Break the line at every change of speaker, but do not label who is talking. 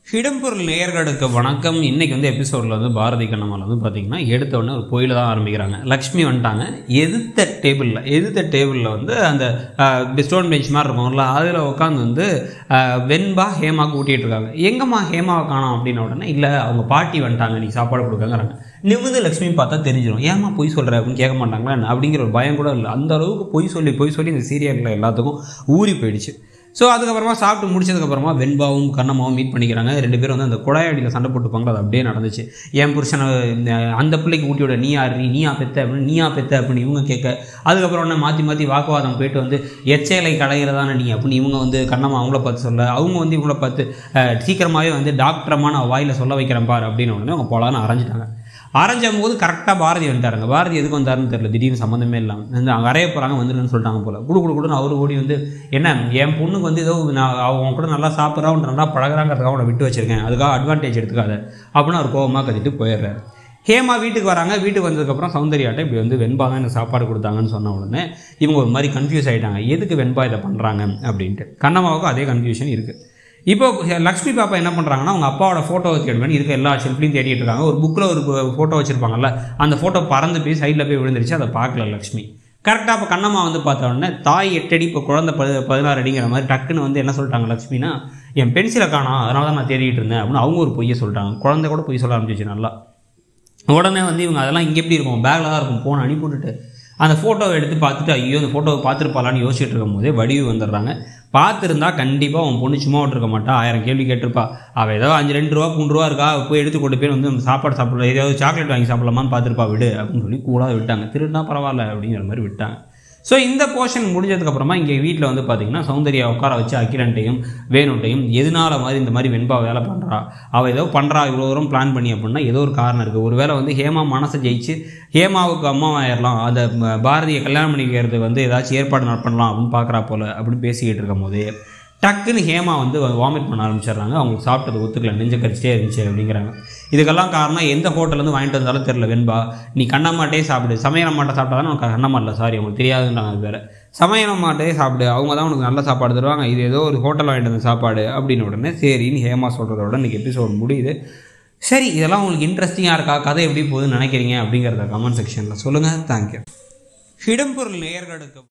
இடம்பொருள் நேயர்களுக்கு வணக்கம் இன்னைக்கு வந்து எபிசோடில் வந்து பாரதி கண்ணம்மாவில் வந்து பார்த்தீங்கன்னா எடுத்த உடனே ஒரு கோயில தான் ஆரம்பிக்கிறாங்க லக்ஷ்மி வந்துட்டாங்க எதிர்த்த டேபிளில் எதிர்த்த டேபிளில் வந்து அந்த ஸ்டோன் பெஞ்ச் மாதிரி இருக்கும்ல அதில் உட்காந்து வந்து ஆஹ், வெண்பா ஹேமா கூட்டிகிட்டு இருக்காங்க எங்கம்மா ஹேமாவை காணோம் அப்படின்ன உடனே இல்லை அவங்க பாட்டி வந்துட்டாங்க நீ சாப்பாடு கொடுக்கங்கிறாங்க நிமிந்து லக்ஷ்மி பார்த்தா தெரிஞ்சிடும் ஏமா பொய் சொல்கிற அப்படின்னு கேட்க மாட்டாங்களா என்ன? அப்படிங்கிற ஒரு பயம் கூட இல்லை அந்த அளவுக்கு பொய் சொல்லி பொய் சொல்லி இந்த சீரியலில் எல்லாத்துக்கும் ஊறி போயிடுச்சு ஸோ அதுக்கப்புறமா சாப்பிட்டு முடிச்சதுக்கப்புறமா வெண்பாவும் கண்ணம்மாவும் மீட் பண்ணிக்கிறாங்க ரெண்டு பேரும் வந்து அந்த குழாயடியில் சண்டை போட்டுப்பாங்க அது அப்படியே நடந்துச்சு என் புருஷனை அஹ், அந்த பிள்ளைக்கு ஊட்டி விட நீ யார் நீ நீயா பெத்த அப்படின்னு நீயா பெத்த அப்படின்னு இவங்க கேட்க அதுக்கப்புறம் என்ன மாற்றி மாற்றி வாக்குவாதம் போயிட்டு வந்து எச்சேலை களைகிறதான நீ அப்படின்னு இவங்க வந்து கண்ணம்மா அவங்கள பார்த்து சொல்ல அவங்க வந்து இவங்கள பார்த்து அஹ், சீக்கிரமாகவே வந்து டாக்டரமான வாயில் சொல்ல வைக்கிறேன் பார் அப்படின்னு உடனே அவங்க போலான்னு அரைஞ்சிட்டாங்க அரைஞ்ச போது கரெக்டாக பாரதி வந்துட்டாருங்க பாரதி எதுக்கு வந்தாருன்னு தெரியல திடீர்னு சம்மந்தமே இல்லாமல் வந்து அங்கே அறைய போகிறாங்க வந்துடுன்னு சொல்லிட்டாங்க போல குடு குடு குடுன்னு அவர் ஓடி வந்து என்ன என் பொண்ணுக்கு வந்து ஏதோ நான் அவங்க கூட நல்லா சாப்பிட்றா அவன் நல்லா பழகுறாங்கிறதுக்காக அவனை விட்டு வச்சிருக்கேன் அதுக்காக அட்வான்டேஜ் எடுத்துக்காத அப்படின்னு அவர் கோவமாக கத்திட்டு போயிடுறாரு ஹேமா வீட்டுக்கு வராங்க வீட்டுக்கு வந்ததுக்கப்புறம் சௌந்தர்யாட்ட இப்படி வந்து வெண்பா தான் எனக்கு சாப்பாடு கொடுத்தாங்கன்னு சொன்ன உடனே இவங்க ஒரு மாதிரி கன்ஃபியூஸ் ஆகிட்டாங்க எதுக்கு வெண்பா இதை பண்ணுறாங்க அப்படின்ட்டு கண்ணம்மாவுக்கும் அதே கன்ஃபியூஷன் இருக்குது இப்போ லக்ஷ்மி பாப்பா என்ன பண்ணுறாங்கன்னா அவங்க அப்பாவோட ஃபோட்டோ தேடுவேன் இருக்க எல்லா ஷெல்ஃப்லையும் தேடிட்டு இருக்காங்க ஒரு புக்கில் ஒரு ஃபோட்டோ வச்சுருப்பாங்கல்ல அந்த ஃபோட்டோ பறந்து போய் சைடில் போய் விழுந்துருச்சு அதை பார்க்கல லக்ஷ்மி கரெக்டாக இப்போ கண்ணம்மா வந்து பார்த்த உடனே தாய் எட்டடி இப்போ குழந்தை பதி பதினாறு அடிங்கிற மாதிரி டக்குன்னு வந்து என்ன சொல்லிட்டாங்க லக்ஷ்மினா என் பென்சிலை காணோம் அதனால தான் நான் தேடிட்டு இருந்தேன் அப்படின்னு அவங்க ஒரு பொய்யை சொல்லிட்டாங்க குழந்தை கூட பொய் சொல்ல ஆரம்பிச்சிச்சு நல்லா உடனே வந்து இவங்க அதெல்லாம் இங்கே எப்படி இருக்கும் பேக்கில் தான் இருக்கும் ஃபோன் அனுப்பி விட்டுட்டு அந்த ஃபோட்டோவை எடுத்து பார்த்துட்டு ஐயோ அந்த ஃபோட்டோவை பார்த்துருப்பாளான்னு யோசிச்சுட்டு இருக்கும் போதே வடிவு வந்துடுறாங்க பார்த்துருந்தா கண்டிப்பாக அவன் பொண்ணு சும்மா விட்டுருக்க மாட்டா ஆயிரம் கேள்வி கேட்டிருப்பா அவள் ஏதோ அஞ்சு ரெண்டு ரூபா மூணு ரூபா இருக்கா போய் எடுத்து கொண்டு போய் வந்து நம்ம சாப்பாடு சாப்பிடலாம் ஏதாவது சாக்லேட் வாங்கி சாப்பிடலாமான்னு பார்த்துருப்பா விடு அப்படின்னு சொல்லி கூடாது விட்டாங்க திருடினா பரவாயில்ல அப்படிங்கிற மாதிரி விட்டாங்க ஸோ இந்த போர்ஷன் முடிஞ்சதுக்கப்புறமா இங்கே வீட்டில் வந்து பார்த்தீங்கன்னா சௌந்தர்யா உட்கார வச்சு அகிலன்ட்டையும் வேணுட்டையும் எதனால மாதிரி இந்த மாதிரி வெண்பா வேலை பண்ணுறா அவள் ஏதோ பண்ணுறா இவ்வளோ தூரம் பிளான் பண்ணி அப்படின்னா ஏதோ ஒரு காரணம் இருக்குது ஒருவேளை வந்து ஹேமா மனசை ஜெயிச்சு ஹேமாவுக்கு அம்மாவாயிடலாம் அந்த ம- பாரதியை கல்யாணம் பண்ணிக்கிறது வந்து ஏதாச்சும் ஏற்பாடு நட- பண்ணலாம் அப்படின்னு பார்க்குறா போல அப்படின்னு பேசிக்கிட்டு இருக்கும் போதே டக்குன்னு ஹேமா வந்து வாமிட் பண்ண ஆரம்பிச்சிடுறாங்க அவங்களுக்கு சாப்பிட்டது ஒத்துக்கல நெஞ்ச கரிச்சிட்டே இருந்துச்சு அப்படிங்கிறாங்க இதுக்கெல்லாம் காரணம் எந்த ஹோட்டல்லேருந்து வாங்கிட்டு வந்தாலும் தெரில வெண்பா நீ கண்ணம்மாட்டே சாப்பிடு சமையல் அம்மாட்ட சாப்பிட்டா தான் உனக்கு கண்ணம்மா இல்லை சாரி உங்களுக்கு தெரியாதுன்றாங்க அது வேறு சமையல் அம்மாட்டே சாப்பிடு அவங்க தான் உனக்கு நல்ல சாப்பாடு தருவாங்க இது ஏதோ ஒரு ஹோட்டல் வாங்கிட்டு வந்த சாப்பாடு அப்படின்னு உடனே சரின்னு ஹேமா சொல்கிறதோட இன்றைக்கி எபிசோட் முடியுது சரி இதெல்லாம் உங்களுக்கு இன்ட்ரெஸ்டிங்காக இருக்கா கதை எப்படி போகுதுன்னு நினைக்கிறீங்க அப்படிங்கிறத கமெண்ட் செக்ஷனில் சொல்லுங்கள் தேங்க்யூ இடம்பொருள் நேயர்களுக்கு